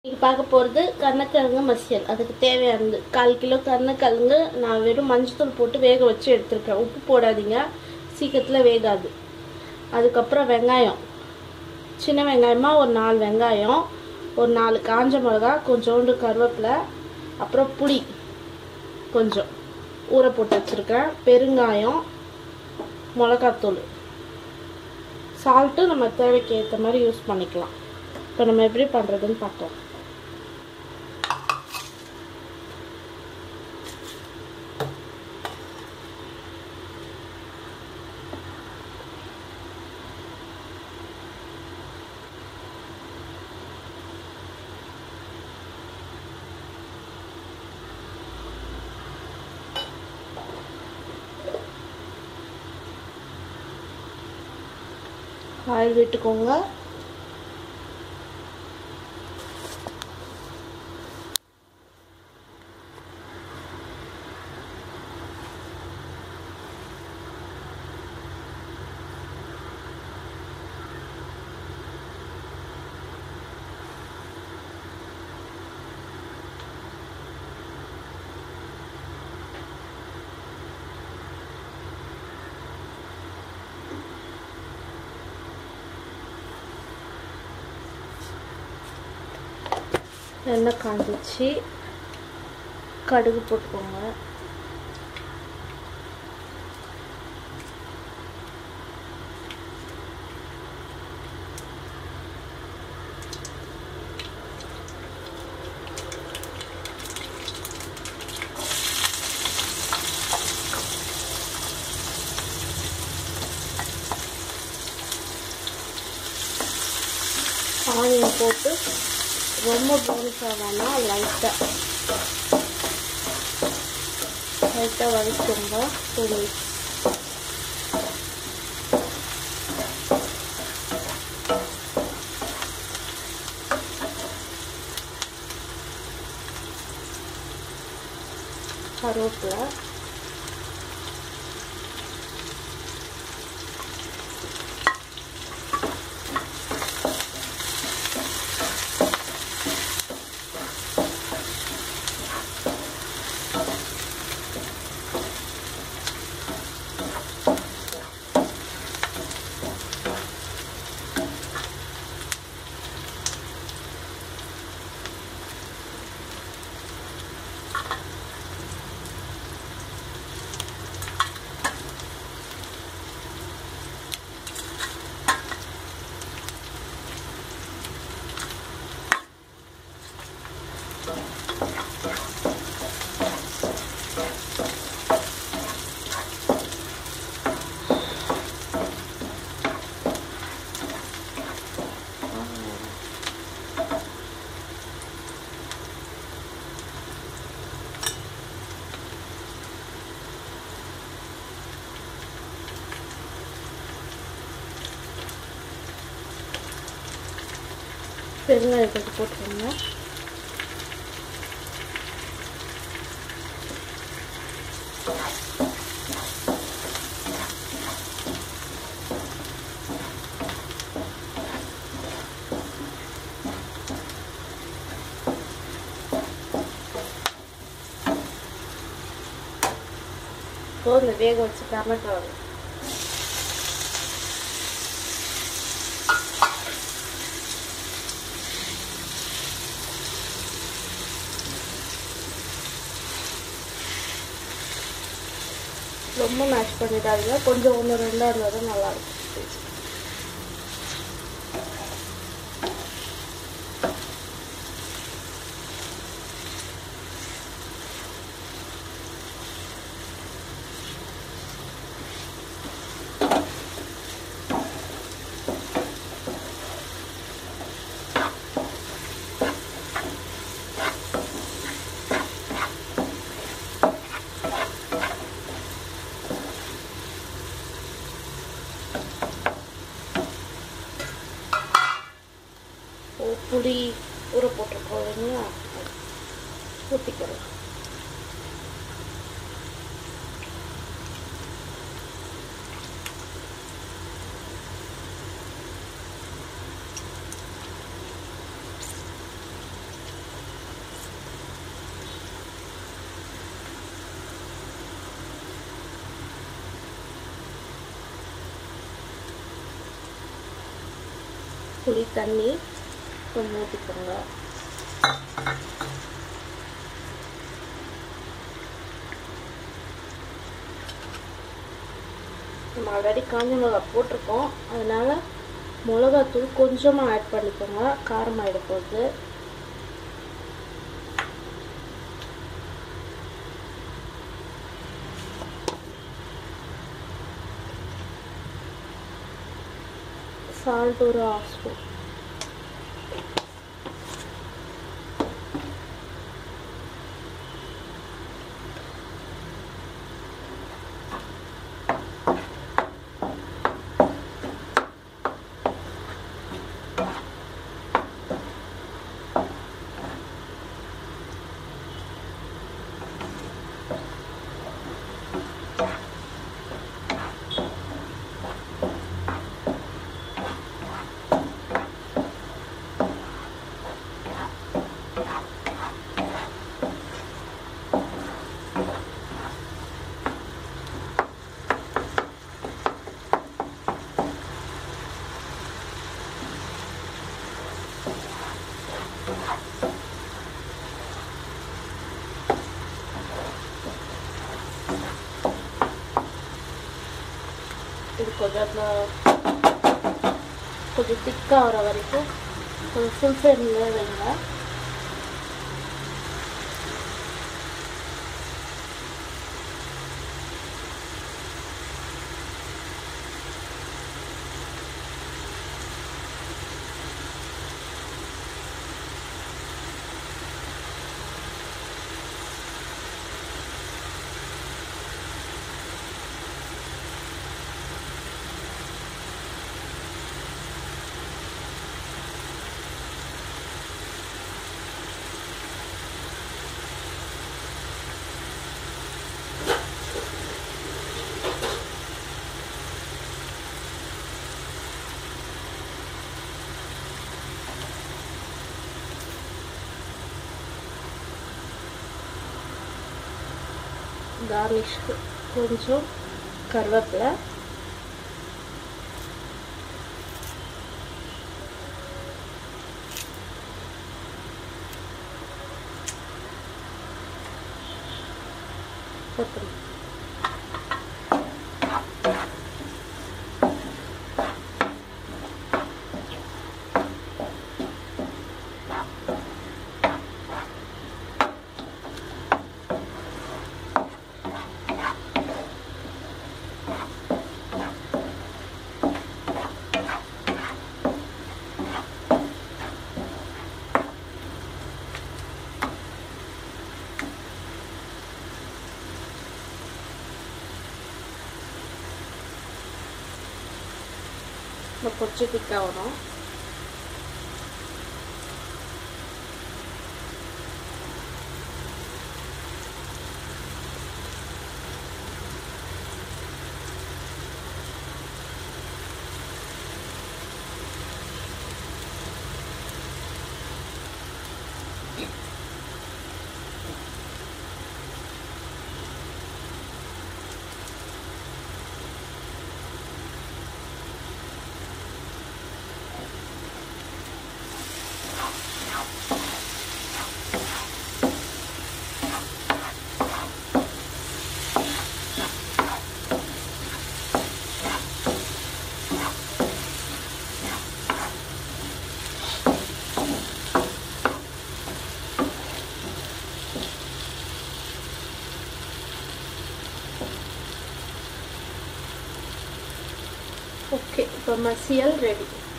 இன்னைக்கு பார்க்க போகிறது கருணக்கிழங்கு மசியல் அதுக்கு தேவையானது கால் கிலோ கருணக்கிழங்கு நான் வெறும் மஞ்சத்தூள் போட்டு வேக வச்சு எடுத்துருக்கேன் உப்பு போடாதீங்க சீக்கிரத்தில் வேகாது அதுக்கப்புறம் வெங்காயம் சின்ன வெங்காயமாக ஒரு நாலு வெங்காயம் ஒரு நாலு காஞ்ச மிளகா கொஞ்சோண்டு கருவேப்பிலை அப்புறம் புளி கொஞ்சம் ஊற போட்டு வச்சுருக்கேன் பெருங்காயம் மிளகாத்தூள் சால்ட்டு நம்ம தேவைக்கு ஏற்ற மாதிரி யூஸ் பண்ணிக்கலாம் இப்போ நம்ம எப்படி பண்ணுறதுன்னு பார்க்கலாம் ஆயில் விட்டுக்கோங்க எண்ணெய் காஞ்சிச்சு கடுகு போட்டுக்கோங்க ஆனியன் போட்டு ரொம்ப ப்ரௌனிஷ் ஆகாமல் லைட்டாக லைட்டாக வதக்கிக்கோங்க ஒரு கருவேப்பிலை பெருங்காயத்தை போட்டுக்கோங்க இப்போ இந்த வேக வச்சு கருணக்கிழங்கு ரொம்ப மேஷ் பண்ணிடாதீங்க கொஞ்சம் ஒன்று ரெண்டாக இருந்தால் தான் நல்லாயிருக்கும் புளி ஊற போட்டிருக்கோம் இல்லைங்களா ஊற்றிக்கலாம் புளி தண்ணி கொஞ்சம் ஊற்றிக்கோங்க நம்ம ஆல்ரெடி காஞ்ச மிளகா போட்டிருக்கோம் அதனால மிளகாத்தூள் கொஞ்சமாக ஆட் பண்ணிக்கோங்க காரம் ஆகிட போகுது சால்ட் ஒரு ஆஃப் ஸ்பூன் இது கொஞ்சம் கொஞ்சம் திக்காக வர வரைக்கும் கொஞ்சம் ஃபுல் ஃப்ளேமில் வைங்க கார்னிஷ்க்கு கொஞ்சம் கருவேப்பிலை கொத்தமல்லி இந்த கொஞ்சம் திக்காக வரும் ஓகே இப்போ மசியல் ரெடி